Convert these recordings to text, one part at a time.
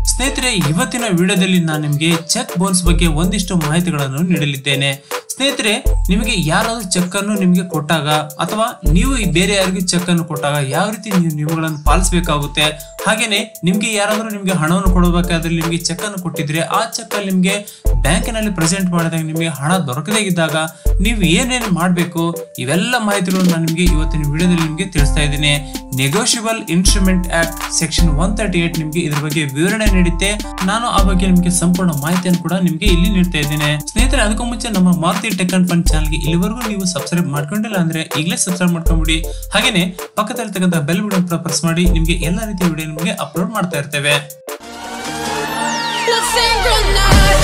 ಸ್ನೇಹಿತರೆ ಇವತ್ತಿನ ವಿಡಿಯೋದಲ್ಲಿ ನಾನು ನಿಮಗೆ ಚೆಕ್ ಬೌನ್ಸ್ ಬಗ್ಗೆ ಒಂದಿಷ್ಟು ಮಾಹಿತಿಗಳನ್ನು ನೀಡಲಿದ್ದೇನೆ ಸ್ನೇಹಿತರೆ ನಿಮಗೆ ಯಾರಾದ್ರೂ ಚೆಕ್ ಅನ್ನು ನಿಮಗೆ ಕೊಟ್ಟಾಗ ಅಥವಾ ನೀವು ಈ ಬೇರೆ ಯಾರಿಗೂ ಚೆಕ್ ಅನ್ನು ಕೊಟ್ಟಾಗ ಯಾವ ರೀತಿ ನೀವು ನಿಯಮಗಳನ್ನು ಪಾಲಿಸಬೇಕಾಗುತ್ತೆ ಹಾಗೇನೆ ನಿಮ್ಗೆ ಯಾರಾದ್ರೂ ನಿಮ್ಗೆ ಹಣವನ್ನು ಕೊಡಬೇಕಾದ್ರೆ ನಿಮಗೆ ಚೆಕ್ ಅನ್ನು ಕೊಟ್ಟಿದ್ರೆ ಆ ಚೆಕ್ ಅಲ್ಲಿ ನಿಮ್ಗೆ ಬ್ಯಾಂಕಿನಲ್ಲಿ ಪ್ರೆಸೆಂಟ್ ಮಾಡಿದಾಗ ನಿಮಗೆ ಹಣ ದೊರಕದೇ ಇದ್ದಾಗ ನೀವು ಏನೇನು ಮಾಡಬೇಕು ಇವೆಲ್ಲ ಮಾಹಿತಿಗಳನ್ನು ನಾನು ನಿಮಗೆ ಇವತ್ತಿನ ವಿಡಿಯೋದಲ್ಲಿ ನಿಮಗೆ ತಿಳಿಸ್ತಾ ಇದ್ದೀನಿ negotiable instrument act section one thirty eight ನಿಮಗೆ ಇದ್ರ ಬಗ್ಗೆ ವಿವರಣೆ ನೀಡುತ್ತೆ ನಾನು ಆ ಬಗ್ಗೆ ನಿಮಗೆ ಸಂಪೂರ್ಣ ಮಾಹಿತಿಯನ್ನು ಕೂಡ ನಿಮಗೆ ಇಲ್ಲಿ ನೀಡ್ತಾ ಇದ್ದೇನೆ ಸ್ನೇಹಿತರೆ ಅದಕ್ಕೂ ಮುಂಚೆ ನಮ್ಮ ಮಾರುತಿ ಟೆಕ್ ಅಂಡ್ ಫಂಡ್ ಚಾನಲ್ಗೆ ಇಲ್ಲಿವರೆಗೂ ನೀವು ಸಬ್ಸ್ಕ್ರೈಬ್ ಮಾಡ್ಕೊಂಡಿಲ್ಲ ಅಂದ್ರೆ ಈಗಲೇ ಸಬ್ಸ್ಕ್ರೈಬ್ ಮಾಡ್ಕೊಂಬಿಡಿ ಹಾಗೇನೆ ಪಕ್ಕದಲ್ಲಿರ್ತಕ್ಕಂಥ ಬೆಲ್ ಬಟನ್ ಪ್ರೆಸ್ ಮಾಡಿ ನಿಮಗೆ ಎಲ್ಲ ರೀತಿಯ ವಿಡಿಯೋ ನಿಮಗೆ ಅಪ್ಲೋಡ್ ಮಾಡ್ತಾ ಇರ್ತೇವೆ Nothing but night.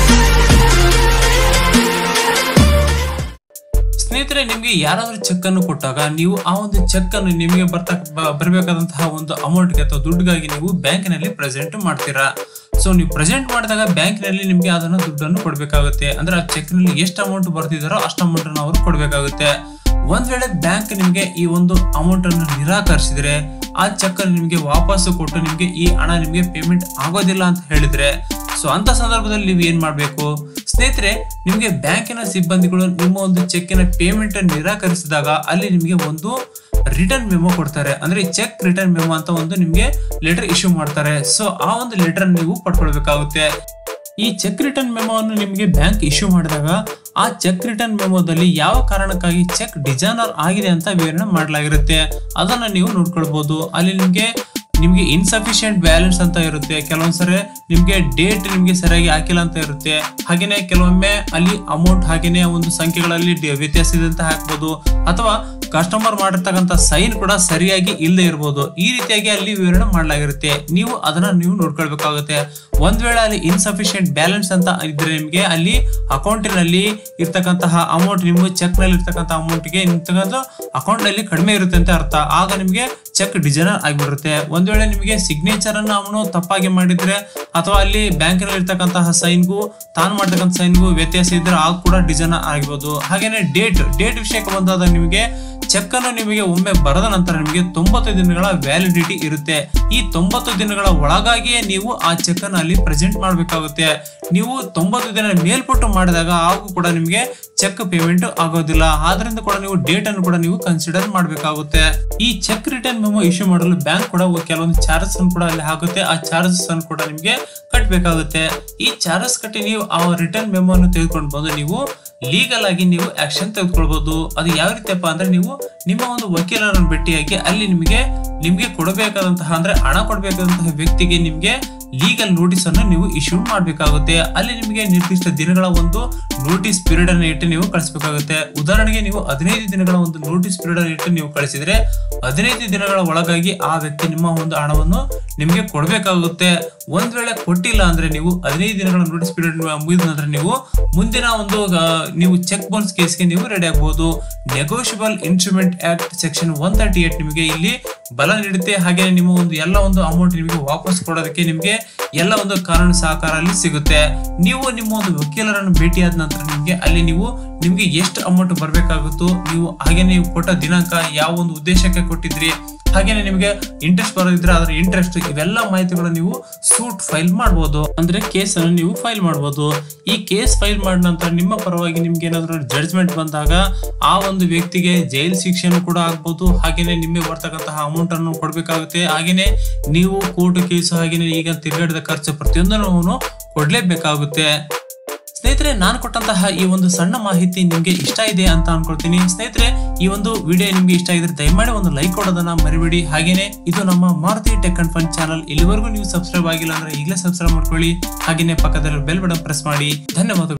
ಸ್ನೇಹಿತರೆ ನಿಮ್ಗೆ ಯಾರಾದ್ರೂ ಚೆಕ್ ಅನ್ನು ಕೊಟ್ಟಾಗ ನೀವು ಆ ಒಂದು ಚೆಕ್ ಅನ್ನು ನಿಮಗೆ ಬರ್ತಾ ಬರಬೇಕಾದಂತಹ ಒಂದು ಅಮೌಂಟ್ಗೆ ಅಥವಾ ದುಡ್ಡಿಗಾಗಿ ನೀವು ಬ್ಯಾಂಕಿನಲ್ಲಿ ಪ್ರೆಸೆಂಟ್ ಮಾಡ್ತೀರಾ ಸೊ ನೀವು ಪ್ರೆಸೆಂಟ್ ಮಾಡಿದಾಗ ಬ್ಯಾಂಕಿನಲ್ಲಿ ನಿಮ್ಗೆ ಅದನ್ನ ದುಡ್ಡನ್ನು ಕೊಡಬೇಕಾಗುತ್ತೆ ಅಂದ್ರೆ ಆ ಚೆಕ್ ನಲ್ಲಿ ಎಷ್ಟು ಅಮೌಂಟ್ ಬರ್ತಿದಾರೋ ಅಷ್ಟು ಅಮೌಂಟ್ ಅನ್ನು ಅವರು ಕೊಡಬೇಕಾಗುತ್ತೆ ಒಂದ್ ವೇಳೆ ಬ್ಯಾಂಕ್ ನಿಮ್ಗೆ ಈ ಒಂದು ಅಮೌಂಟ್ ಅನ್ನು ನಿರಾಕರಿಸಿದ್ರೆ ಆ ಚೆಕ್ ಅನ್ನು ನಿಮ್ಗೆ ವಾಪಸ್ಸು ಕೊಟ್ಟು ನಿಮ್ಗೆ ಈ ಹಣ ನಿಮ್ಗೆ ಪೇಮೆಂಟ್ ಆಗೋದಿಲ್ಲ ಅಂತ ಹೇಳಿದ್ರೆ ಸೊ ಅಂತ ಸಂದರ್ಭದಲ್ಲಿ ನೀವು ಏನ್ ಮಾಡ್ಬೇಕು ಸ್ನೇಹಿತರೆ ನಿಮ್ಗೆ ಬ್ಯಾಂಕಿನ ಸಿಬ್ಬಂದಿಗಳು ನಿಮ್ಮ ಒಂದು ಚೆಕ್ಕಿನ ಪೇಮೆಂಟ್ ಅನ್ನು ನಿರಾಕರಿಸಿದಾಗ ಅಲ್ಲಿ ನಿಮ್ಗೆ ಒಂದು ರಿಟರ್ನ್ ಮೆಮೊ ಕೊಡ್ತಾರೆ ಅಂದ್ರೆ ಚೆಕ್ ರಿಟರ್ನ್ ಮೆಮೊ ಅಂತ ಒಂದು ನಿಮ್ಗೆ ಲೆಟರ್ ಇಶ್ಯೂ ಮಾಡ್ತಾರೆ ಸೊ ಆ ಒಂದು ಲೆಟರ್ ನೀವು ಪಡ್ಕೊಳ್ಬೇಕಾಗುತ್ತೆ ಈ ಚೆಕ್ ರಿಟರ್ನ್ ಮೆಮೋವನ್ನು ನಿಮಗೆ ಬ್ಯಾಂಕ್ ಇಶ್ಯೂ ಮಾಡಿದಾಗ ಆ ಚೆಕ್ ರಿಟರ್ನ್ ಮೆಮೋದಲ್ಲಿ ಯಾವ ಕಾರಣಕ್ಕಾಗಿ ಚೆಕ್ ಡಿಸೈನರ್ ಆಗಿದೆ ಅಂತ ವಿವರಣೆ ಮಾಡಲಾಗಿರುತ್ತೆ ಅದನ್ನ ನೀವು ನೋಡ್ಕೊಳ್ಬಹುದು ಅಲ್ಲಿ ನಿಮ್ಗೆ ನಿಮ್ಗೆ ಇನ್ಸಫಿಶಿಯಂಟ್ ಬ್ಯಾಲೆನ್ಸ್ ಅಂತ ಇರುತ್ತೆ ಕೆಲವೊಂದ್ಸರಿ ನಿಮ್ಗೆ ಡೇಟ್ ನಿಮ್ಗೆ ಸರಿಯಾಗಿ ಹಾಕಿಲ್ಲ ಅಂತ ಇರುತ್ತೆ ಹಾಗೇನೆ ಕೆಲವೊಮ್ಮೆ ಅಲ್ಲಿ ಅಮೌಂಟ್ ಹಾಗೇನೆ ಒಂದು ಸಂಖ್ಯೆಗಳಲ್ಲಿ ಡಿ- ವ್ಯತ್ಯಾಸ ಇದೆ ಅಂತ ಹಾಕ್ಬೋದು ಅಥವಾ ಕಸ್ಟಮರ್ ಮಾಡಿರ್ತಕ್ಕಂಥ ಸೈನ್ ಕೂಡ ಸರಿಯಾಗಿ ಇಲ್ಲದೆ ಇರ್ಬೋದು ಈ ರೀತಿಯಾಗಿ ಅಲ್ಲಿ ವಿವರಣೆ ಮಾಡಲಾಗಿರುತ್ತೆ ನೀವು ಅದನ್ನ ನೀವು ನೋಡ್ಕೊಳ್ಬೇಕಾಗುತ್ತೆ ಒಂದ್ ವೇಳೆ ಅಲ್ಲಿ ಇನ್ಸಫಿಶಿಯಂಟ್ ಬ್ಯಾಲೆನ್ಸ್ ಅಂತ ಇದ್ರೆ ನಿಮ್ಗೆ ಅಲ್ಲಿ ಅಕೌಂಟಿನಲ್ಲಿ ಇರ್ತಕ್ಕಂತಹ ಅಮೌಂಟ್ ನಿಮ್ಮ ಚೆಕ್ ನಲ್ಲಿ ಇರ್ತಕ್ಕಂಥ ಅಮೌಂಟ್ಗೆ ನಿಮ್ತಕ್ಕಂಥ ಅಕೌಂಟ್ ನಲ್ಲಿ ಕಡಿಮೆ ಇರುತ್ತೆ ಅಂತ ಅರ್ಥ ಆಗ ನಿಮ್ಗೆ ಚೆಕ್ ಡಿಸೈನರ್ ಆಗಿಬಿಡುತ್ತೆ ಒಂದ್ ವೇಳೆ ನಿಮಗೆ ಸಿಗ್ನೇಚರ್ ಅನ್ನ ಅವನು ತಪ್ಪಾಗಿ ಮಾಡಿದ್ರೆ ಅಥವಾ ಅಲ್ಲಿ ಬ್ಯಾಂಕಿನಲ್ಲಿ ಇರ್ತಕ್ಕಂತಹ ಸೈನ್ಗೂ ತಾನು ಮಾಡ್ತಕ್ಕಂಥ ಸೈನ್ಗೂ ವ್ಯತ್ಯಾಸ ಇದ್ರೆ ಆಗ ಕೂಡ ಡಿಸೈನರ್ ಆಗಿರ್ಬೋದು ಹಾಗೇನೆ ಡೇಟ್ ಡೇಟ್ ವಿಷಯಕ್ಕೆ ಬಂದಾಗ ನಿಮಗೆ ಚೆಕ್ ಅನ್ನು ನಿಮಗೆ ಒಮ್ಮೆ ಬರದ ನಂತರ ನಿಮಗೆ ತೊಂಬತ್ತು ದಿನಗಳ ವ್ಯಾಲಿಡಿಟಿ ಇರುತ್ತೆ ಈ ತೊಂಬತ್ತು ದಿನಗಳ ಒಳಗಾಗಿಯೇ ನೀವು ಆ ಚೆಕ್ ಅನ್ನು ಅಲ್ಲಿ ಪ್ರೆಸೆಂಟ್ ಮಾಡಬೇಕಾಗುತ್ತೆ ನೀವು ತೊಂಬತ್ತು ದಿನ ಮೇಲ್ಪಟ್ಟು ಮಾಡಿದಾಗ ಆಗೂ ಕೂಡ ನಿಮಗೆ ಚೆಕ್ ಪೇಮೆಂಟ್ ಆಗೋದಿಲ್ಲ ಆದ್ರಿಂದ ಕೂಡ ನೀವು ಡೇಟ್ ಅನ್ನು ಕೂಡ ನೀವು ಕನ್ಸಿಡರ್ ಮಾಡಬೇಕಾಗುತ್ತೆ ಈ ಚೆಕ್ ರಿಟರ್ನ್ ಮೆಮೊ ಇಶ್ಯೂ ಮಾಡಲು ಬ್ಯಾಂಕ್ ಕೂಡ ಕೆಲವೊಂದು ಚಾರ್ಜಸ್ ಅನ್ನು ಕೂಡ ಅಲ್ಲಿ ಹಾಕುತ್ತೆ ಆ ಚಾರ್ಜಸ್ ಅನ್ನು ಕೂಡ ನಿಮಗೆ ಕಟ್ಟಬೇಕಾಗುತ್ತೆ ಈ ಚಾರ್ಜಸ್ ಕಟ್ಟಿ ನೀವು ಆ ರಿಟರ್ನ್ ಮೆಮೊ ಅನ್ನು ತೆಗೆದುಕೊಂಡು ಬಂದು ನೀವು ಲೀಗಲ್ ಆಗಿ ನೀವು ಆಕ್ಷನ್ ತೆಗೆದುಕೊಳ್ಬಹುದು ಅದು ಯಾವ ರೀತಿಯಪ್ಪ ಅಂದ್ರೆ ನೀವು ನಿಮ್ಮ ಒಂದು ವಕೀಲರನ್ನು ಭೇಟಿಯಾಗಿ ಅಲ್ಲಿ ನಿಮಗೆ ನಿಮ್ಗೆ ಕೊಡಬೇಕಾದಂತಹ ಅಂದ್ರೆ ಹಣ ಕೊಡಬೇಕಾದಂತಹ ವ್ಯಕ್ತಿಗೆ ನಿಮ್ಗೆ ಲೀಗಲ್ ನೋಟಿಸ್ ಅನ್ನು ನೀವು ಇಶ್ಯೂ ಮಾಡಬೇಕಾಗುತ್ತೆ ಅಲ್ಲಿ ನಿಮಗೆ ನಿರ್ದಿಷ್ಟ ದಿನಗಳ ಒಂದು ನೋಟಿಸ್ ಪೀರಿಯಡ್ ಅನ್ನು ಇಟ್ಟು ನೀವು ಕಳಿಸಬೇಕಾಗುತ್ತೆ ಉದಾಹರಣೆಗೆ ನೀವು ಹದಿನೈದು ದಿನಗಳ ಒಂದು ನೋಟಿಸ್ ಪೀರಿಯಡ್ ಅನ್ನು ಇಟ್ಟು ನೀವು ಕಳಿಸಿದ್ರೆ ಹದಿನೈದು ದಿನಗಳ ಒಳಗಾಗಿ ಆ ವ್ಯಕ್ತಿ ನಿಮ್ಮ ಒಂದು ಹಣವನ್ನು ನಿಮಗೆ ಕೊಡಬೇಕಾಗುತ್ತೆ ಒಂದ್ ವೇಳೆ ಕೊಟ್ಟಿಲ್ಲ ಅಂದ್ರೆ ನೀವು ಹದಿನೈದು ದಿನಗಳ ನೋಟಿಸ್ ಪೀರಿಯಡ್ ಮುಗಿದ ನಂತರ ನೀವು ಮುಂದಿನ ಒಂದು ಆ, ನೀವು ಚೆಕ್ ಬೌನ್ಸ್ ಕೇಸ್ಗೆ ನೀವು ರೆಡಿ ಆಗಬಹುದು negotiable instrument act section one thirty eight ನಿಮಗೆ ಇಲ್ಲಿ ಬಲ ನೀಡುತ್ತೆ ಹಾಗೆ ನಿಮ್ಮ ಒಂದು ಎಲ್ಲ ಒಂದು ಅಮೌಂಟ್ ನಿಮಗೆ ವಾಪಸ್ ಕೊಡೋದಕ್ಕೆ ನಿಮಗೆ ಎಲ್ಲ ಒಂದು ಕಾನೂನು ಸಹಕಾರ ಅಲ್ಲಿ ಸಿಗುತ್ತೆ ನೀವು ನಿಮ್ಮ ಒಂದು ವಕೀಲರನ್ನು ಭೇಟಿಯಾದ ನಂತರ ನಿಮಗೆ ಅಲ್ಲಿ ನೀವು ನಿಮ್ಗೆ ಎಷ್ಟು ಅಮೌಂಟ್ ಬರಬೇಕಾಗುತ್ತೋ ನೀವು ಹಾಗೆ ನೀವು ಕೊಟ್ಟ ದಿನಾಂಕ ಯಾವ ಒಂದು ಉದ್ದೇಶಕ್ಕೆ ಕೊಟ್ಟಿದ್ರಿ ಹಾಗೇನೆ ನಿಮಗೆ ಇಂಟ್ರೆಸ್ಟ್ ಬರೋದಿದ್ರೆ ಅದರ ಇಂಟ್ರೆಸ್ಟ್ ಇವೆಲ್ಲ ಮಾಹಿತಿಗಳು ನೀವು ಸೂಟ್ ಫೈಲ್ ಮಾಡಬಹುದು ಅಂದ್ರೆ ಕೇಸ್ ಅನ್ನು ನೀವು ಫೈಲ್ ಮಾಡಬಹುದು ಈ ಕೇಸ್ ಫೈಲ್ ಮಾಡಿದ ನಂತರ ನಿಮ್ಮ ಪರವಾಗಿ ನಿಮ್ಗೆ ಏನಾದ್ರು ಜಡ್ಜ್ಮೆಂಟ್ ಬಂದಾಗ ಆ ಒಂದು ವ್ಯಕ್ತಿಗೆ ಜೈಲ್ ಶಿಕ್ಷೆನೂ ಕೂಡ ಆಗ್ಬೋದು ಹಾಗೇನೆ ನಿಮಗೆ ಬರ್ತಕ್ಕಂತಹ ಅಮೌಂಟ್ ಅನ್ನು ಕೊಡ್ಬೇಕಾಗುತ್ತೆ ಹಾಗೇನೆ ನೀವು ಕೋರ್ಟ್ ಕೇಸು ಹಾಗೇನೆ ಈಗ ತಿರುಗಾಡಿದ ಖರ್ಚು ಪ್ರತಿಯೊಂದನ್ನು ಕೊಡ್ಲೇಬೇಕಾಗುತ್ತೆ ಸ್ನೇಹಿತರೆ ನಾನು ಕೊಟ್ಟಂತಹ ಈ ಒಂದು ಸಣ್ಣ ಮಾಹಿತಿ ನಿಮ್ಗೆ ಇಷ್ಟ ಇದೆ ಅಂತ ಅನ್ಕೊಳ್ತೀನಿ ಸ್ನೇಹಿತರೆ ಈ ಒಂದು ವಿಡಿಯೋ ನಿಮ್ಗೆ ಇಷ್ಟ ಆಗಿದ್ರೆ ದಯಮಾಡಿ ಒಂದು ಲೈಕ್ ಕೊಡೋದನ್ನ ಮರಿಬೇಡಿ ಹಾಗೇನೆ ಇದು ನಮ್ಮ Maruti Tech and Fund channel ಇಲ್ಲಿವರೆಗೂ ನೀವು ಸಬ್ಸ್ಕ್ರೈಬ್ ಆಗಿಲ್ಲ ಅಂದ್ರೆ ಈಗಲೇ ಸಬ್ಸ್ಕ್ರೈಬ್ ಮಾಡ್ಕೊಳ್ಳಿ ಹಾಗೇನೆ ಪಕ್ಕದಲ್ಲಿ ಬೆಲ್ ಬಟನ್ ಪ್ರೆಸ್ ಮಾಡಿ ಧನ್ಯವಾದಗಳು